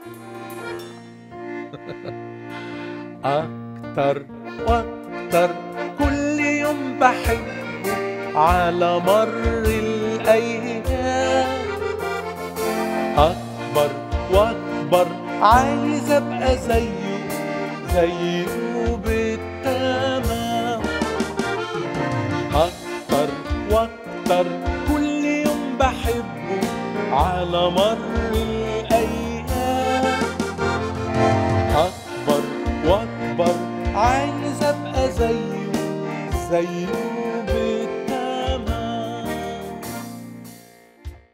أكتر وأكتر كل يوم بحبه على مر الأيام أكبر وأكبر عايز أبقى زيه زيه بالتمام أكتر وأكتر كل يوم بحبه على مر الأيام أكبر وأكبر عايز أبقى زيه زيه